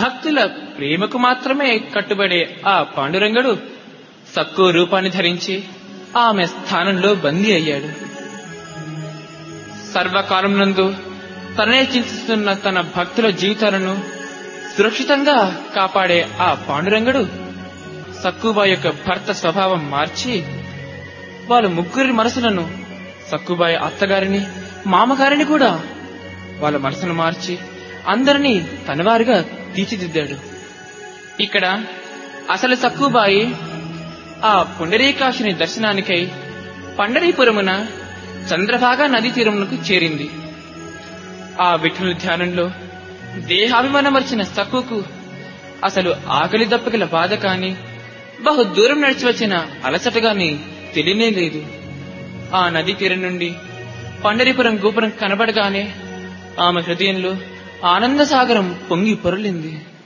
భక్తుల ప్రేమకు మాత్రమే కట్టుబడే ఆ పాండురంగడు సక్కు రూపాన్ని ధరించి ఆమె స్థానంలో బందీ అయ్యాడు సర్వకాలం నందు తననే చింతిస్తున్న తన భక్తుల జీవితాలను సురక్షితంగా కాపాడే ఆ పాండురంగడు సక్కుబా యొక్క భర్త స్వభావం మార్చి వాళ్ళ ముగ్గురి మనసులను సక్కుబాయి అత్తగారిని మామగారిని కూడా వాళ్ళ మనసును మార్చి అందరినీ తనవారిగా తీర్చిదిద్దాడు ఇక్కడ అసలు సక్కుబాయి ఆ పుండరీకాశుని దర్శనానికై పండరీపురమున చంద్రభాగా నదీ తీరమునకు చేరింది ఆ విఠుని ధ్యానంలో దేహాభిమానమర్చిన సక్కుకు అసలు ఆకలి దప్పగల బాధ కాని బహు దూరం నడిచి వచ్చిన అలసట గాని తెలియనే లేదు ఆ నదీ తీరం నుండి పండరీపురం గోపురం కనబడగానే ఆమె హృదయంలో ఆనంద సాగరం పొంగి పొరలింది